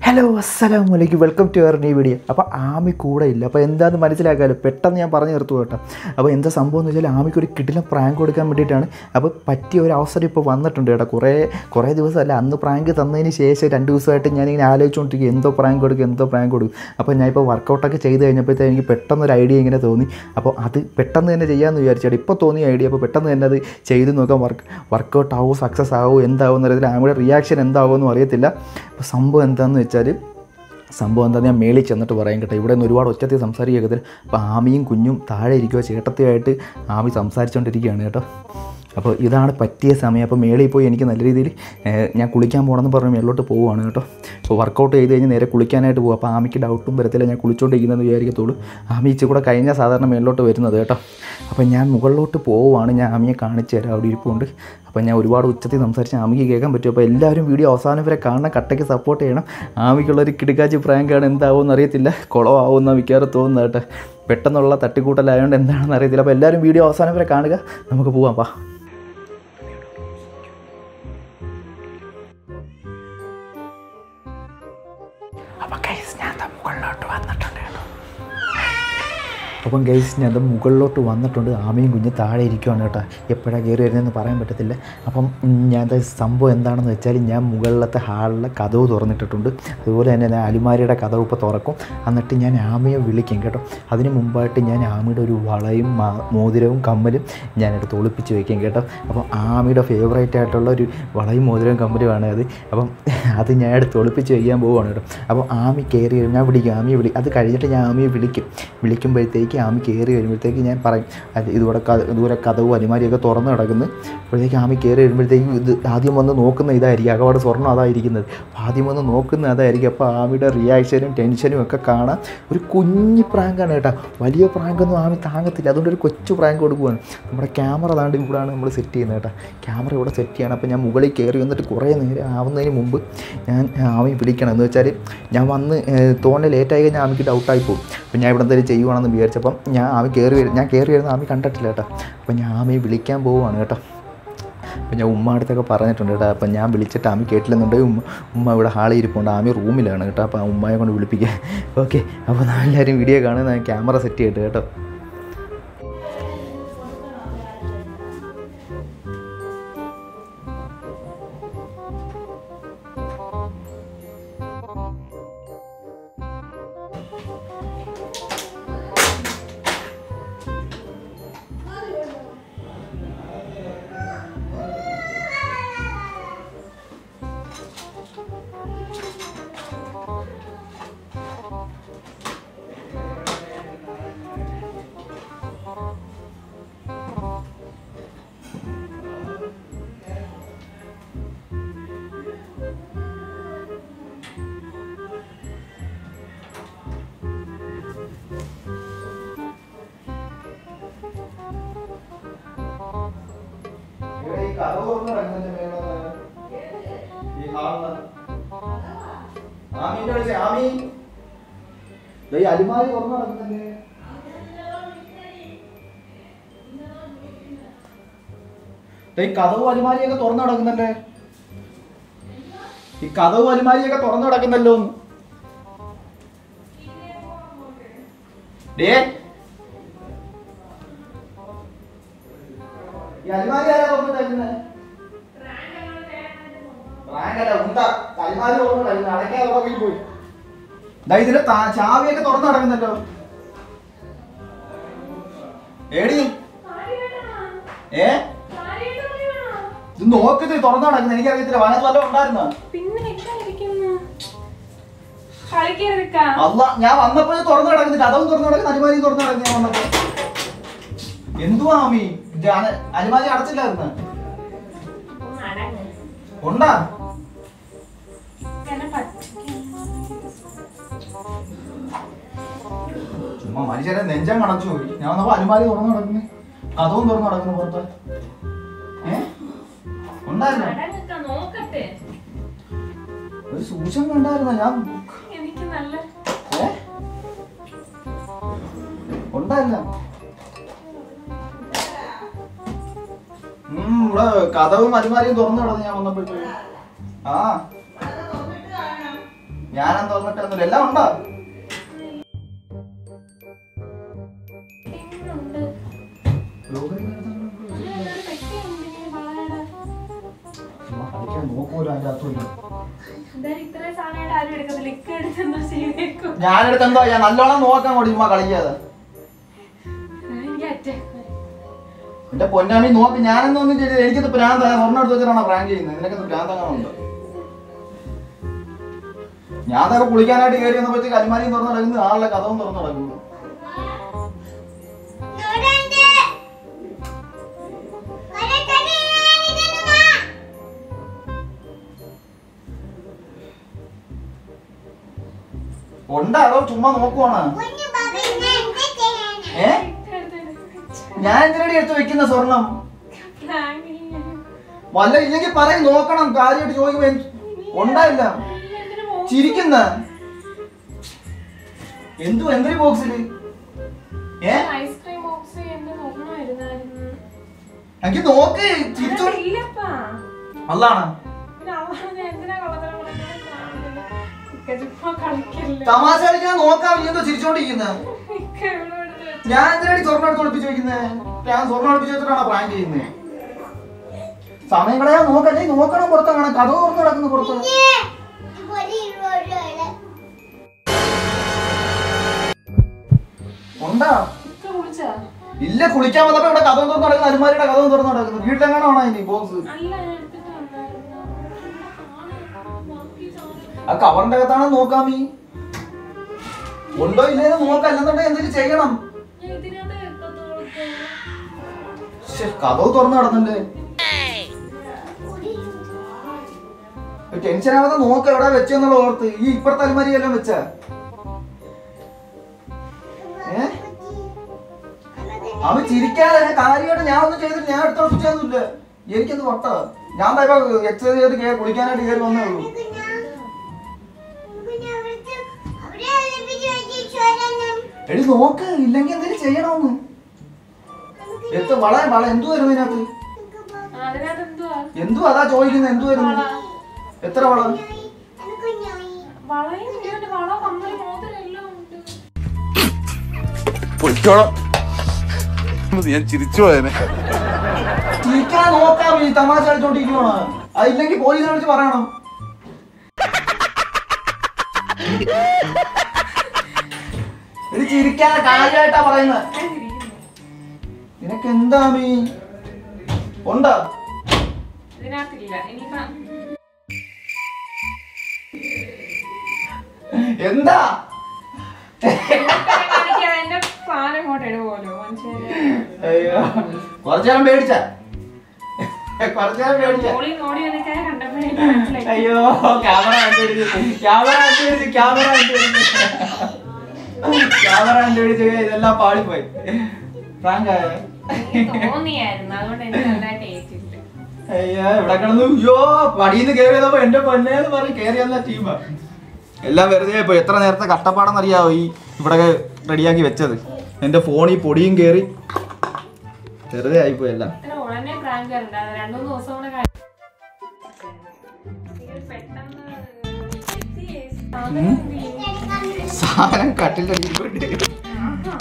Hello അസ്സലാം വലൈക്കും welcome to our new video അപ്പോൾ ആമി കൂടെ ഇല്ല അപ്പോൾ എന്താണെന്ന് മനസ്സിലാക്കാമല്ലോ പെട്ടെന്ന് ഞാൻ പറഞ്ഞു നിർത്തുക കേട്ടോ അപ്പോൾ എന്താ സംഭവം എന്ന് വെച്ചാൽ ആമിക്ക് ഒരു കിടിലം പ്രാങ്ക് കൊടുക്കാൻ വേണ്ടിയിട്ടാണ് അപ്പോൾ പറ്റിയ ഒരു അവസരം ഇപ്പോൾ വന്നിട്ടുണ്ട് കേട്ടോ കുറേ കുറേ ദിവസമല്ല അന്ന് പ്രാങ്ക് തന്നതിന് ശേഷം രണ്ട് ദിവസമായിട്ട് ഞാനിങ്ങനെ ആലോചിച്ചുകൊണ്ടിരിക്കും എന്തോ പ്രാങ്ക് കൊടുക്കും എന്തോ പ്രാങ്ക് കൊടുക്കും അപ്പോൾ ഞാൻ ഇപ്പോൾ വർക്കൗട്ടൊക്കെ ചെയ്ത് കഴിഞ്ഞപ്പോഴത്തേക്ക് എനിക്ക് പെട്ടെന്ന് ഒരു ഐഡിയ ഇങ്ങനെ തോന്നി അപ്പോൾ അത് പെട്ടെന്ന് തന്നെ ചെയ്യാമെന്ന് വിചാരിച്ചാൽ ഇപ്പോൾ തോന്നിയ ഐഡിയ അപ്പോൾ പെട്ടെന്ന് തന്നെ അത് ചെയ്ത് നോക്കാം വർക്ക് വർക്കൗട്ട് ആവുമോ സക്സസ് ആവുമോ എന്താവും എന്നറിയത്തില്ല ആമിയുടെ റിയാക്ഷൻ എന്താവുമെന്നും അറിയത്തില്ല അപ്പോൾ സംഭവം എന്താണെന്ന് വെച്ചാൽ സംഭവം എന്താ ഞാൻ മേളിൽ ചെന്നിട്ട് പറയാൻ കേട്ടോ ഇവിടെ നിന്ന് ഒരുപാട് ഒച്ചത്തിൽ സംസാരിക്കത്തില്ല അപ്പോൾ ആമിയും കുഞ്ഞും താഴെ ഇരിക്കുക ചേട്ടത്തിയായിട്ട് ആമി സംസാരിച്ചുകൊണ്ടിരിക്കുകയാണ് കേട്ടോ അപ്പോൾ ഇതാണ് പറ്റിയ സമയം അപ്പോൾ മേളിൽ പോയി എനിക്ക് നല്ല രീതിയിൽ ഏഹ്, ഞാൻ കുളിക്കാൻ പോകണമെന്ന് പറഞ്ഞ് മേളിലോട്ട് പോവുകയാണ് കേട്ടോ അപ്പോൾ വർക്കൗട്ട് ചെയ്ത് കഴിഞ്ഞ് നേരെ കുളിക്കാനായിട്ട് പോകും അപ്പോൾ ആമിക്ക് ഡൗട്ടും വരത്തില്ല ഞാൻ കുളിച്ചുകൊണ്ടിരിക്കുന്നതെന്ന് വിചാരിക്കത്തുള്ളൂ ആമി ഇച്ചിരി കൂടെ കഴിഞ്ഞാൽ സാധാരണ മേളിലോട്ട് വരുന്നത് കേട്ടോ അപ്പോൾ ഞാൻ മുകളിലോട്ട് പോവുകയാണ് ഞാൻ ആമിയെ കാണിച്ചു തരാം അവിടെ ഇരിപ്പുണ്ട് അപ്പോൾ ഞാൻ ഒരുപാട് ഉച്ചത്തിൽ സംസാരിച്ച് ആമിക്ക് കേൾക്കാൻ പറ്റും അപ്പോൾ എല്ലാവരും വീഡിയോ അവസാനം വരെ കാണണം കട്ടയ്ക്ക് സപ്പോർട്ട് ചെയ്യണം ആമിക്കുള്ളൊരു കിടുക്കാച്ചി പ്രാങ്കാണ് എന്താവുമെന്ന് അറിയത്തില്ല കുളമാവുമെന്ന് മിക്കവാറും തോന്നുന്നത് കേട്ടോ പെട്ടെന്നുള്ള തട്ടിക്കൂട്ടലായതുകൊണ്ട് എന്താണെന്ന് അറിയത്തില്ല അപ്പോൾ എല്ലാവരും വീഡിയോ അവസാനം വരെ കാണുക നമുക്ക് പോവാം പാ അപ്പം ഗൈസ് ഞാൻ ദാ മുകളിലോട്ട് വന്നിട്ടുണ്ട് കേട്ടോ അപ്പം ഗൈസ് ഞാൻ ദാ മുകളിലോട്ട് വന്നിട്ടുണ്ട് ആമയും കുഞ്ഞ് താഴെ ഇരിക്കുവാണ് കേട്ടോ എപ്പോഴാണ് കയറി വരുന്നതെന്ന് പറയാൻ പറ്റത്തില്ല അപ്പം ഞാൻ ദാ സംഭവം എന്താണെന്ന് വെച്ചാൽ ഞാൻ മുകളിലത്തെ ഹാളിലെ കഥവ് തുറന്നിട്ടിട്ടുണ്ട് അതുപോലെ തന്നെ ഞാൻ അലുമാരിയുടെ കഥവ് ഇപ്പോൾ തുറക്കും എന്നിട്ട് ഞാൻ ആമയെ വിളിക്കും കേട്ടോ അതിന് മുമ്പായിട്ട് ഞാൻ ആമയുടെ ഒരു വളയും മാ- മോതിരവും കമ്മലും ഞാൻ എടുത്ത് ഒളിപ്പിച്ച് വയ്ക്കും കേട്ടോ അപ്പം ആമയുടെ ഫേവറേറ്റ് ആയിട്ടുള്ള ഒരു വളയും മോതിരവും കമ്മലുമാണ് അത് അപ്പം അത് ഞാൻ എടുത്ത് ഒളിപ്പിച്ച് വയ്ക്കാൻ പോവുകയാണ് കേട്ടോ അപ്പോൾ ആമി കയറി വരും ഞാൻ വിളിക്കും ആമിയെ വിളി അത് കഴിഞ്ഞിട്ട് ഞാൻ ആമിയെ വിളിക്കും വിളിക്കുമ്പോഴത്തേക്ക് ആമി കയറി വരുമ്പോഴത്തേക്ക് ഞാൻ പറയും അത് ഇതുകൂടെ ക ഇതുപോലെ കഥവും അലിമാരിയൊക്കെ തുറന്ന് കിടക്കുന്നു അപ്പോഴത്തേക്ക് ആമി കയറി വരുമ്പോഴത്തേക്കും ഇത് ആദ്യം വന്ന് നോക്കുന്ന ഇതായിരിക്കും അകപാട് സ്വർണ്ണം അതായിരിക്കുന്നത് അപ്പോൾ ആദ്യം വന്ന് നോക്കുന്ന അതായിരിക്കും അപ്പോൾ ആമിയുടെ റിയാക്ഷനും ടെൻഷനും ഒക്കെ കാണാൻ ഒരു കുഞ്ഞ് പ്രാങ്കാണ് കേട്ടോ വലിയ പ്രാങ്കൊന്നും ആമി താങ്ങത്തില്ല അതുകൊണ്ട് ഒരു കൊച്ചു പ്രാങ്ക് കൊടുക്കുവാണ് നമ്മുടെ ക്യാമറ താണ്ട് ഇവിടെയാണ് നമ്മൾ സെറ്റ് ചെയ്യുന്നത് കേട്ടോ ക്യാമറ ഇവിടെ സെറ്റ് ചെയ്യണം അപ്പോൾ ഞാൻ മുകളിൽ കയറി വന്നിട്ട് കുറേ നേരം ആവുന്നതിന് മുമ്പ് ഞാൻ ആമി വിളിക്കണം എന്ന് വെച്ചാൽ ഞാൻ വന്ന് ഏഹ്, തോന്നെ ലേറ്റായി കഴിഞ്ഞാൽ ആമിക്ക് ഡൗട്ടായി പോകും അപ്പോൾ ഞാൻ ഇവിടെ എന്തെങ്കിലും ചെയ്യുവാണെന്ന് വിചാരിച്ചപ്പം ഞാൻ ആമി കയറി വരും ഞാൻ കയറി വരുന്ന ആമി കണ്ടിട്ടില്ല കേട്ടോ അപ്പോൾ ഞാൻ ആമിയെ വിളിക്കാൻ പോവുകയാണ് കേട്ടോ അപ്പോൾ ഞാൻ ഉമ്മ അടുത്തൊക്കെ പറഞ്ഞിട്ടുണ്ട് കേട്ടോ അപ്പം ഞാൻ വിളിച്ചിട്ട് ആമി കേട്ടില്ലെന്നുണ്ടെങ്കിൽ ഉമ്മ ഉമ്മ ഇവിടെ ഹാളിൽ ഇരിപ്പുണ്ട് ആമി റൂമിലാണ് കേട്ടോ അപ്പോൾ ആ ഉമ്മയെ കൊണ്ട് വിളിപ്പിക്കാം ഓക്കെ അപ്പോൾ എല്ലാവരും വീഡിയോ കാണുന്ന ക്യാമറ സെറ്റ് ചെയ്തിട്ട് കേട്ടോ അലിമാരി തുറന്നു നടക്കുന്നില്ലേ ഈ കഥവും അലിമാരിയൊക്കെ തുറന്നു കിടക്കുന്നല്ലേ ഈ കഥവും അലിമാരിയൊക്കെ തുറന്നു കിടക്കുന്നല്ലോ ഒന്ന്. ഡേ ഈ അലിമാരി ആരാ തുറന്നു കിടക്കുന്നത് റാങ്കല്ല ഉണ്ട അലിമാരി തുറന്നു കിടക്കുന്നത് അടയ്ക്കാതെ തുറന്നു പോയി ദാ ഇതിന്റെ താ- ചാവിയൊക്കെ തുറന്നു കിടക്കുന്നല്ലോ ഏടി ഏ ഇത് നോക്കുന്നത് തുറന്നു കിടക്കുന്നത് എനിക്കറിയത്തില്ല വനത്ത് വല്ലതും ഉണ്ടായിരുന്നോ പിന്നെ എന്തായിരിക്കുന്നു കളിക്കരുതിക്കാ അല്ല ഞാൻ വന്നപ്പോ ഇത് തുറന്നു കിടക്കുന്നില്ല അതും തുറന്നു കിടക്കുന്നു അലിമാരി തുറന്നു കിടക്കുന്നു ഞാൻ വന്നപ്പോ എന്തുവാ ആമി ഇത് അന- അലിമാരി അടച്ചില്ലായിരുന്നു നടങ്ങ് ഉണ്ടാ എന്നെ പറ്റിക്കുന്നു ചുമ്മാ മനുഷ്യരെ നെഞ്ചം കണച്ചു പോയി ഞാൻ വന്നപ്പോ അലിമാരി തുറന്നു കിടക്കുന്നു കഥവും തുറന്നു കിടക്കുന്നു പുറത്ത് ഏ ഉണ്ടായിരുന്നോ നടങ്ങക്ക നോക്കട്ടെ ഒരു സൂചന കണ്ടായിരുന്നോ ഞാൻ എനിക്ക് നല്ല ഏ ഉണ്ടായിരുന്നോ ഉം, ഇവിടെ കഥവും അലുമാരിയും തുറന്നു കിടന്ന് ഞാൻ വന്നപ്പോഴത്തേക്ക് ആ ഞാനും തുറന്നിട്ടൊന്നുമില്ല എല്ലാം ഉണ്ടോ പിന്നുണ്ട്. ഇതിനകത്തൊരു പെട്ടിയുണ്ട് ഈ വളയുടെ. നോക്കൂല അതിന്റെ അകത്തൊന്നും എന്തായാലും ഇത്രയും സാധനമായിട്ട് ആരും എടുക്കത്തില്ല ഇക്ക എടുത്തെന്തോ ചെയ്തേക്കും ഞാനെടുത്ത് എന്തോ ഞാൻ നല്ലോണം നോക്കാൻ കൂടി ഉമ്മ കളിക്കാതെ എനിക്ക് അറ്റ എന്റെ പൊന്നാമി നോക്ക് ഞാനെന്തോ ഒന്നും ചെയ്തില്ല എനിക്കത് പ്രാന്ത സ്വർണ്ണം എടുത്ത് വെച്ചിട്ടാണ് പ്രാങ്ക് ചെയ്യുന്നത് നിനക്കത് പ്രാന്തങ്ങളുണ്ട് ഞാൻ തന്നെ കുളിക്കാനായിട്ട് കയറി വന്നപ്പോഴത്തേക്ക് അൽമാരിയും തുറന്നു നടക്കുന്നു ആളുടെ കഥവും തുറന്നു നടക്കുന്നു ഉണ്ടാ അതോ ചുമ്മാ നോക്കുവാണ് ഏ ഞാൻ എന്തിനടി എടുത്ത് വെക്കുന്ന സ്വർണം വല്ല ഇല്ലെങ്കിൽ പറയും നോക്കണം കാര്യമായിട്ട് ചോദിക്കുമ്പോ എന്ത്- ഉണ്ടായില്ല ചിരിക്കുന്ന എന്തു എന്തൊരു ബോക്സില് ഏ ഐസ്ക്രീം ബോക്സ് എന്റെ നോക്കണമായിരുന്നായിരുന്നു എനിക്ക് നോക്ക് ചിരിച്ചോ ഇല്ലപ്പാ അല്ലാണ് പിന്നെ അവളാണ് ഞാൻ എന്തിനാ കള്ളത്തരം പറയുന്നത്? ഇക്ക ചുമ്മാ കളിക്കല്ലേ തമാശ കളിക്കാൻ നോക്കാം നീ എന്തോ ചിരിച്ചോണ്ടിരിക്കുന്നത് ഇക്ക ഇവിടെ എടുത്ത് വെച്ച് ഞാൻ എന്തിനാണ് സ്വർണ്ണം എടുത്ത് ഒളിപ്പിച്ച് വെക്കുന്നത് ഞാൻ സ്വർണ്ണം ഒളിപ്പിച്ച് വെച്ചിട്ടാണ് പ്രാങ്ക് ചെയ്യുന്നത് സമയം കളയാ നോക്കല്ലേ നോക്കണം പുറത്ത് കാണാം കഥ തുറന്ന് കിടക്കുന്നു പുറത്ത് ഉണ്ടാ ഇക്ക കുളിച്ചാ ഇല്ല കുളിക്കാൻ വന്നപ്പോ ഇവിടെ കഥ തുറന്ന് നടക്കുന്നു അലുമാരിയുടെ കഥ തുറന്ന് നടക്കുന്നു വീട്ടിലെങ്ങാണോ ഇനി ബോക്സ് അല്ല ഞാൻ എടുത്തിട്ട് വന്നായിരുന്നു ബാക്കി സാധനം ആ കവറിന്റെ അകത്താണ് നോക്കാമീ ഉണ്ടോ ഇല്ലേന്ന് നോക്കാം അല്ലെന്നുണ്ടെങ്കിൽ എന്തെങ്കിലും ചെയ്യണം ഞാൻ ഇതിനകത്ത് എത്തത്തോളം ശ്ശെ, കഥവ് തുറന്നു നടന്നല്ലേ ടെൻഷൻ ആവാതെ നോക്ക എവിടെ വെച്ചെന്നുള്ള ഓർത്ത് ഈ ഇപ്പുറത്തെ അലുമാരി എല്ലാം വെച്ച ഏ അവൻ ചിരിക്കാതെ ഞാൻ കാര്യമായിട്ട് ഞാൻ ഒന്നും ചെയ്തില്ല ഞാൻ എടുത്തോപ്പിച്ചൊന്നുമില്ല എനിക്കെന്ത് വട്ട ഞാൻ ദാ ഇപ്പൊ എക്സസൈസ് ചെയ്ത് കേ- കുളിക്കാനായിട്ട് കയറി വന്നേ ഉള്ളൂ എടി നോക്ക് ഇല്ലെങ്കിൽ എന്തെങ്കിലും ചെയ്യണമെന്ന് എത്ര വള വള എന്തു വരുന്നു ഇതിനകത്ത് ആ, അതിനകത്ത് എന്തുവാ എന്തു അതാ ചോദിക്കുന്നത് എന്തു വരുന്നു വള. എത്ര വള വളയും ഇല്ല, വള കമ്മല് മോതിരം എല്ലാം ഉണ്ട് പൊയ്ക്കോളം ഞാൻ ചിരിച്ചു പോയനെ ചിരിക്കാൻ നോക്കാം ഈ തമാശ കളിച്ചോണ്ടിരിക്കുവാണ് അതില്ലെങ്കിൽ പോലീസിനെ വിളിച്ച് പറയണം എടി ചിരിക്കാതെ കാര്യമായിട്ടാ പറയുന്നത് ഞാൻ ചിരിക്കുന്നു. നിനക്ക് എന്താ മീ ഉണ്ടാ ഇതിനകത്തില്ല ഇനിയിപ്പോ എന്താ ഇതൊക്കെ കാണിക്കാതെ എന്റെ സാധനം ഇങ്ങോട്ട് ഇടുപോലോ മനുഷ്യരെ അയ്യോ കുറച്ചേരം പേടിച്ച കുറച്ചേരം പേടിച്ച മോളി നോടി വന്നിട്ട് കണ്ടപ്പോ എനിക്ക് മനസ്സിലായി അയ്യോ ക്യാമറ കണ്ടുപിടിച്ച് ക്യാമറ കണ്ടുപിടിച്ച് ക്യാമറ കണ്ടുപിടിച്ച് ക്യാമറ കണ്ടുപിടിച്ച് ഇതെല്ലാം പാളിപ്പോയി ഫ്രാങ്ക് ആയോ എനിക്ക് തോന്നിയായിരുന്നു അതുകൊണ്ട് എനിക്ക് നല്ലതായിട്ട് ഏറ്റിട്ട് അയ്യോ ഇവിടെ കിടന്നു അയ്യോ പടിയിന്ന് കയറി വന്നപ്പോ എന്റെ പൊന്നേന്ന് പറഞ്ഞ് കയറി വന്ന ടീമാ എല്ലാം വെറുതെ ഇപ്പൊ എത്ര നേരത്തെ കഷ്ടപ്പാടെന്ന് അറിയാവോ ഈ ഇവിടെ റെഡിയാക്കി വെച്ചത് എന്റെ ഫോണിൽ പൊടിയും കയറി വെറുതെ ആയിപ്പോയി എല്ലാം ഇത്ര ഉടനെ പ്രാങ്ക് ഉണ്ടായിരുന്നു രണ്ടു മൂന്ന് ദിവസം കൂടെ കഴിഞ്ഞ് ഇത് പെട്ടെന്ന് എത്തിയേ. സാധനം എന്ത് ചെയ്യും? സാധനം കട്ടിന്റെ അടിയിൽ പോയിട്ട് ആഹാ.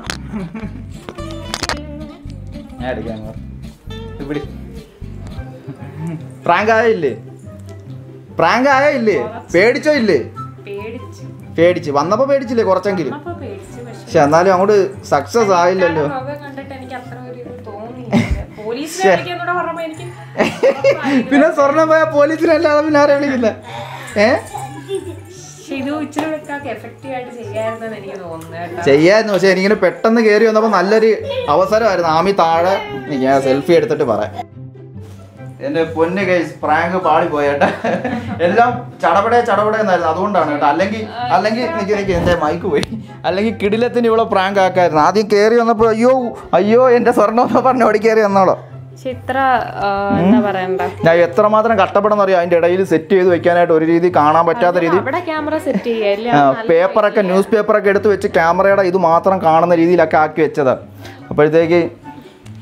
ഞാൻ എടുക്കാം ഇവിടെ പ്രാങ്ക് ആയില്ലേ പ്രാങ്ക് ആയില്ലേ പേടിച്ചോ ഇല്ലേ പേടിച്ചു പേടിച്ച് വന്നപ്പോ പേടിച്ചില്ലേ കുറച്ചെങ്കിലും അപ്പൊ പേടിച്ചു പക്ഷെ പക്ഷെ എന്നാലും അങ്ങോട്ട് സക്സസ് ആയില്ലല്ലോ മുഖം കണ്ടിട്ട് എനിക്ക് അത്ര ഒരു ഇത് തോന്നിയില്ല പോലീസിനെ വിളിക്കാന്നൂടെ പറഞ്ഞപ്പോ എനിക്ക് പിന്നെ സ്വർണം പോയ പോലീസിനല്ലാതെ പിന്നെ ആരെ വിളിക്കില്ല ഏ പക്ഷെ ഇത് ഇച്ചിരി ഒക്കെ എഫക്റ്റീവ് ആയിട്ട് ചെയ്യാമായിരുന്നെന്ന് എനിക്ക് തോന്നുന്നു കേട്ടോ ചെയ്യായിരുന്നു പക്ഷെ എനിക്കിങ്ങനെ പെട്ടെന്ന് കയറി വന്നപ്പോ നല്ലൊരു അവസരമായിരുന്നു ആമി താഴെ ഞാൻ സെൽഫി എടുത്തിട്ട് പറയാം എന്റെ പൊന്ന് കൈസ് പ്രാങ്ക് പാടി പോയേട്ടാ എല്ലാം ചടപടെ ചടപടെ എന്നായിരുന്നു അതുകൊണ്ടാണ് കേട്ടോ അല്ലെങ്കിൽ അല്ലെങ്കിൽ എനിക്ക് എനിക്ക് എന്റെ മൈക്ക് പോയി അല്ലെങ്കിൽ കിടിലത്തിന് ഇവിടെ പ്രാങ്ക് ആക്കായിരുന്നു ആദ്യം കയറി വന്നപ്പോൾ അയ്യോ അയ്യോ എന്റെ സ്വർണ്ണം എന്ന് പറഞ്ഞ് ഓടി കയറി വന്നോളോ പക്ഷെ ഇത്ര എന്താ പറയണ്ട ഞാൻ എത്രമാത്രം കഷ്ടപ്പെടുന്ന അറിയാം അതിന്റെ ഇടയിൽ സെറ്റ് ചെയ്ത് വെക്കാനായിട്ട് ഒരു രീതി കാണാൻ പറ്റാത്ത രീതി അവിടെ ക്യാമറ സെറ്റ് ചെയ്യല്ലേ പേപ്പറൊക്കെ ന്യൂസ് പേപ്പറൊക്കെ എടുത്ത് വെച്ച് ക്യാമറയുടെ ഇത് മാത്രം കാണുന്ന രീതിയിലൊക്കെ ആക്കി വെച്ചതാ അപ്പോഴത്തേക്ക്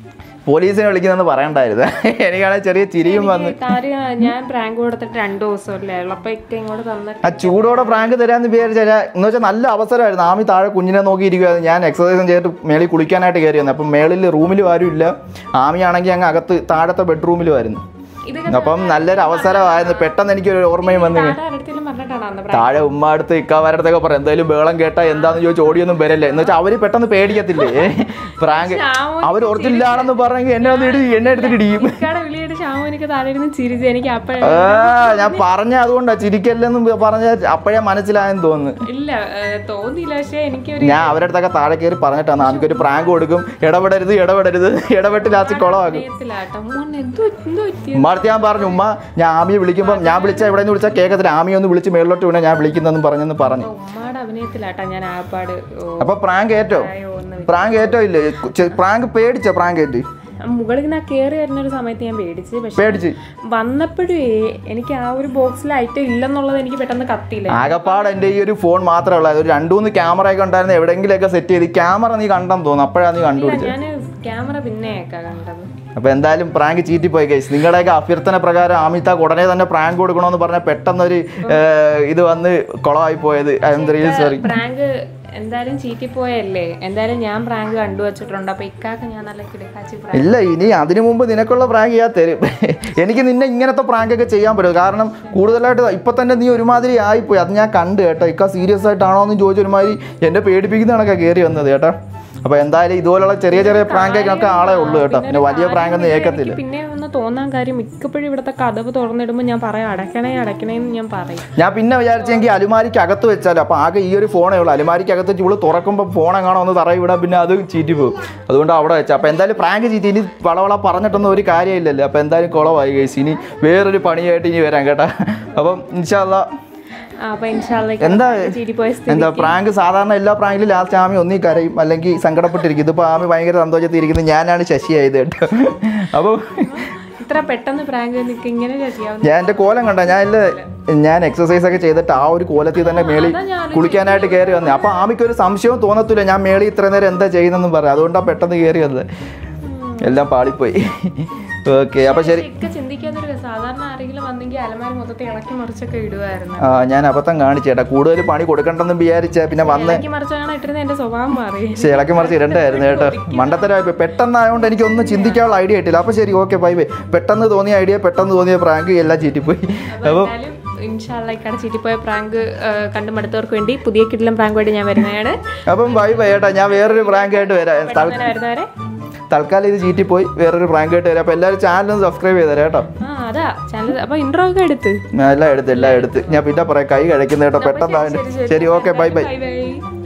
പോലീസിനെ വിളിക്കുന്നെന്ന് പറയണ്ടായിരുന്നു എനിക്കാണെങ്കിൽ ചെറിയ ചിരിയും വന്ന് കാര്യം ഞാൻ പ്രാങ്ക് കൊടുത്തിട്ട് രണ്ടു ദിവസമല്ലേ ഉള്ളു അപ്പൊ ഇക്ക ഇങ്ങോട്ട് തന്നിട്ട് ആ ചൂടോടെ പ്രാങ്ക് തരാന്ന് വിചാരിച്ചാൽ എന്ന് വെച്ചാൽ നല്ല അവസരമായിരുന്നു ആമി താഴെ കുഞ്ഞിനെ നോക്കിയിരിക്കുവായിരുന്നു ഞാൻ എക്സസൈസും ചെയ്തിട്ട് മേളിൽ കുളിക്കാനായിട്ട് കയറി വന്നത് അപ്പം മേളിൽ റൂമിലും ആരും ഇല്ല ആമിയാണെങ്കിൽ അങ്ങ് അകത്ത് താഴത്തെ ബെഡ്റൂമിലും ആയിരുന്നു ഇത് അപ്പം നല്ലൊരു അവസരമായിരുന്നു പെട്ടെന്ന് എനിക്കൊരു ഓർമ്മയും വന്നു ആരുടെ പറഞ്ഞിട്ടാണ് അന്ന് പ്രാങ്ക് താഴെ ഉമ്മ അടുത്ത് ഇക്കാവരടുത്തൊക്കെ പറയാം എന്തായാലും ബേളം കേട്ടാ എന്താന്ന് ചോദിച്ചു ഓടിയൊന്നും വരല്ലേ എന്ന് വെച്ചാൽ അവര് പെട്ടെന്ന് പേടിക്കത്തില്ലേ പ്രാങ്ക് ശ്യാമോന് അവർ ഒറിജിനലാണെന്ന് പറഞ്ഞെങ്കിൽ എന്നെ ഒന്ന് ഇടി എന്നെ എടുത്തിട്ട് ഇടിയും ഇക്കയുടെ വിളിയുടെ ശ്യാമ എനിക്ക് താഴെ ഇരുന്ന് ചിരിച്ചു എനിക്ക് അപ്പോഴേ ആ, ഞാൻ പറഞ്ഞ അതുകൊണ്ടാ ചിരിക്കല്ലെന്നും പറഞ്ഞ അപ്പോഴേ മനസ്സിലായെന്ന് തോന്നുന്നു ഇല്ല ഏ, തോന്നിയില്ല പക്ഷെ എനിക്കൊരു ഞാൻ അവരുടെ അടുത്തൊക്കെ താഴെ കയറി പറഞ്ഞിട്ടാണ് നമുക്കൊരു പ്രാങ്ക് കൊടുക്കും ഇടപെടരുത് ഇടപെടരുത് ഇടപെട്ട് ലാസ്റ്റ് കുളമാക്കും അറിയത്തില്ലാട്ടോ മോൻ എന്തോ എന്തോ പറ്റിയത് ഉമ്മാർത്ത് ഞാൻ പറഞ്ഞു ഉമ്മ ഞാൻ ആമിയെ വിളിക്കുമ്പോൾ ഞാൻ വിളിച്ച എവിടെ നിന്ന് വിളിച്ചാൽ കേൾക്കത്തില്ല ആമിയെ ഒന്ന് വിളിച്ച് മേളിലോട്ട് വീണേ ഞാൻ വിളിക്കുന്നെന്ന് പറഞ്ഞെന്ന് പറഞ്ഞു ഉമ്മയുടെ അഭിനയത്തിലാട്ടാ ഞാൻ ആപ്പാട് ഓ, അപ്പൊ പ്രാങ്ക് ഏറ്റോ ആയോ ഒന്ന് പ്രാങ്ക് ഏറ്റോ ഇല്ലേ ചെ- പ്രാങ്ക് പേടിച്ചോ പ്രാങ്ക് ഏറ്റ് മുകളിൽ നിന്ന് കയറി വരുന്ന ഒരു സമയത്ത് ഞാൻ പേടിച്ച് പക്ഷെ പേടിച്ച് വന്നപ്പോഴേ എനിക്ക് ആ ഒരു ബോക്സിൽ ഐറ്റം ഇല്ലെന്നുള്ളത് എനിക്ക് പെട്ടെന്ന് കത്തിയില്ല ആകപ്പാട് എൻ്റെ ഈ ഒരു ഫോൺ മാത്രമേ ഉള്ളൂ ഒരു രണ്ടു മൂന്ന് ക്യാമറ ഒക്കെ ഉണ്ടായിരുന്നു എവിടെയെങ്കിലുമൊക്കെ സെറ്റ് ചെയ്ത് ക്യാമറ നീ കണ്ടെന്ന് തോന്നുന്നു അപ്പോഴാണ് നീ കണ്ടുപിടിച്ചത് ഞാൻ ക്യാമറ പിന്നെയൊക്കെ കണ്ടത് അപ്പൊ എന്തായാലും പ്രാങ്ക് ചീറ്റിപ്പോയി ഗൈസ് നിങ്ങളുടെയൊക്കെ അഭ്യർത്ഥന പ്രകാരം ആമിത്താക്ക് ഉടനെ തന്നെ പ്രാങ്ക് കൊടുക്കണമെന്ന് പറഞ്ഞ പെട്ടെന്നൊരു ഏർ, ഇത് വന്ന് കുളമായി പോയത് I am really sorry prank എന്തായാലും ചീറ്റിപ്പോയല്ലേ എന്തായാലും ഞാൻ പ്രാങ്ക് കണ്ടു വെച്ചിട്ടുണ്ട് അപ്പൊ ഇക്കാക്ക് ഞാൻ നല്ല കിടക്കാച്ചി പ്രാങ്ക് ഇല്ല ഇനി അതിനു മുമ്പ് നിനക്കുള്ള പ്രാങ്ക് ഞാൻ തരും എനിക്ക് നിന്നെ ഇങ്ങനത്തെ പ്രാങ്ക് ഒക്കെ ചെയ്യാൻ പറ്റും കാരണം കൂടുതലായിട്ട് ഇപ്പൊ തന്നെ നീ ഒരുമാതിരി ആയിപ്പോയി അത് ഞാൻ കണ്ടു കേട്ടോ ഇക്ക സീരിയസ് ആയിട്ടാണോ എന്ന് ചോദിച്ച ഒരുമാതിരി എന്നെ പേടിപ്പിക്കുന്ന കണക്കാ കയറി വന്നത് കേട്ടോ അപ്പൊ എന്തായാലും ഇതുപോലുള്ള ചെറിയ ചെറിയ പ്രാങ്ക് ഒക്കെ ആളെ ഉള്ളൂ കേട്ടോ പിന്നെ വലിയ പ്രാങ്ക് ഒന്നും ഏക്കത്തില്ല എനിക്ക് പിന്നെ ഒന്ന് തോന്നാൻ കാര്യം മിക്കപ്പോഴും ഇവിടുത്തെ കഥവ് തുറന്നിടുമ്പോൾ ഞാൻ പറയാം അടയ്ക്കണേ അടയ്ക്കണേ എന്ന് ഞാൻ പറയും ഞാൻ പിന്നെ വിചാരിച്ചെങ്കിൽ അലുമാരിക്ക് അകത്ത് വെച്ചാലോ അപ്പോൾ ആകെ ഈ ഒരു ഫോണേ ഉള്ളൂ അലുമാരിക്ക് അകത്ത് വെച്ച് ഇവള് തുറക്കുമ്പോൾ ഫോൺ എങ്ങാണോ ഒന്ന് തറ വിടാം പിന്നെ അത് ചീറ്റി പോകും അതുകൊണ്ട് അവിടെ വെച്ചാൽ അപ്പോൾ എന്തായാലും പ്രാങ്ക് ചീറ്റി ഇനി വളവള പറഞ്ഞിട്ടൊന്നും ഒരു കാര്യമില്ലല്ലോ അപ്പോൾ എന്തായാലും കുളമായി കഴിച്ചു ഇനി വേറൊരു പണിയായിട്ട് ഇനി വരാം കേട്ടാ അപ്പം ഇൻഷാല്ല ആ, അപ്പൊ ഇൻഷാല്ല എന്താ ചീറ്റിപ്പോയ സ്ഥിതി എന്താ പ്രാങ്ക് സാധാരണ എല്ലാ പ്രാങ്കിലും ലാസ്റ്റ് ആമി ഒന്നീ കരയും അല്ലെങ്കിൽ സങ്കടപ്പെട്ടിരിക്കും ഇതിപ്പോൾ ആമി ഭയങ്കര സന്തോഷത്തിൽ ഇരിക്കുന്നത് ഞാനാണ് ശശിയായത് കേട്ടോ അപ്പോൾ ഇത്ര പെട്ടെന്ന് പ്രാങ്ക് നിൽക്കുക ഇങ്ങനെ ചെയ്യാവുന്ന ഞാൻ എൻ്റെ കോലം കണ്ട ഞാൻ ഇല്ല ഞാൻ എക്സസൈസ് ഒക്കെ ചെയ്തിട്ട് ആ ഒരു കോലത്തിൽ തന്നെ മേളി കുളിക്കാനായിട്ട് കയറി വന്നത് അപ്പോൾ ആമിക്ക് ഒരു സംശയവും തോന്നത്തില്ല ഞാൻ മേളി ഇത്ര നേരം എന്താ ചെയ്യുന്നതെന്ന് പറയാം അതുകൊണ്ടാണ് പെട്ടെന്ന് കയറി വന്നത് എല്ലാം പാളിപ്പോയി ഓക്കെ അപ്പോൾ ശരി ഇക്ക ചിന്തിക്കാത്തൊരു സാധാരണ ആരെങ്കിലും വന്നെങ്കിൽ അലമാര മൊത്തത്തിൽ ഇളക്കി മറിച്ചൊക്കെ ഇടുമായിരുന്നു ആ ഞാൻ അബദ്ധം കാണിച്ചേട്ടാ കൂടുതൽ പണി കൊടുക്കണ്ടെന്ന് വിചാരിച്ച പിന്നെ വന്ന് ഇളക്കി മറിച്ചാണ് ഇട്ടിരുന്ന എന്റെ സ്വഭാവം മാറി പക്ഷേ ഇളക്കി മറിച്ച് ഇടണ്ടായിരുന്നു കേട്ടോ മണ്ടത്തരമായി പെട്ടെന്നായതുകൊണ്ട് എനിക്കൊന്നും ചിന്തിക്കാനുള്ള ഐഡിയ കിട്ടില്ല അപ്പോൾ ശരി ഓക്കെ ബൈ ബൈ പെട്ടെന്ന് തോന്നിയ ഐഡിയ പെട്ടെന്ന് തോന്നിയ പ്രാങ്ക് എല്ലാം ചീറ്റിപ്പോയി അപ്പോൾ എന്തായാലും ഇൻഷാല്ല ഇക്കാടെ ചീറ്റിപ്പോയ പ്രാങ്ക് കണ്ടു മടുത്തവർക്ക് വേണ്ടി പുതിയ കിടിലം പ്രാങ്കുമായിട്ട് ഞാൻ വരുന്നതാണ് അപ്പം ബൈ ബൈ ഏട്ടാ ഞാൻ വേറൊരു പ്രാങ്ക് ആയിട്ട് വരാം തൽ- അങ്ങനെ വരുന്നവരെ തൽക്കാലം ഇത് ചീറ്റിപ്പോയി വേറൊരു പ്രാങ്ക് ആയിട്ട് വരാം അപ്പോൾ എല്ലാവരും ചാനൽ ഒന്ന് സബ്സ്ക്രൈബ് ചെയ്തേരാ കേട്ടോ ആ അതാ ചാനൽ അപ്പൊ ഇൻട്രോ ഒക്കെ എടുത്ത് ഞാൻ എല്ലാം എടുത്ത് എല്ലാം എടുത്ത് ഞാൻ പിന്നെ പറയാം കൈ കഴിക്കുന്ന കേട്ടോ പെട്ടെന്ന് ശരി okay bye bye bye by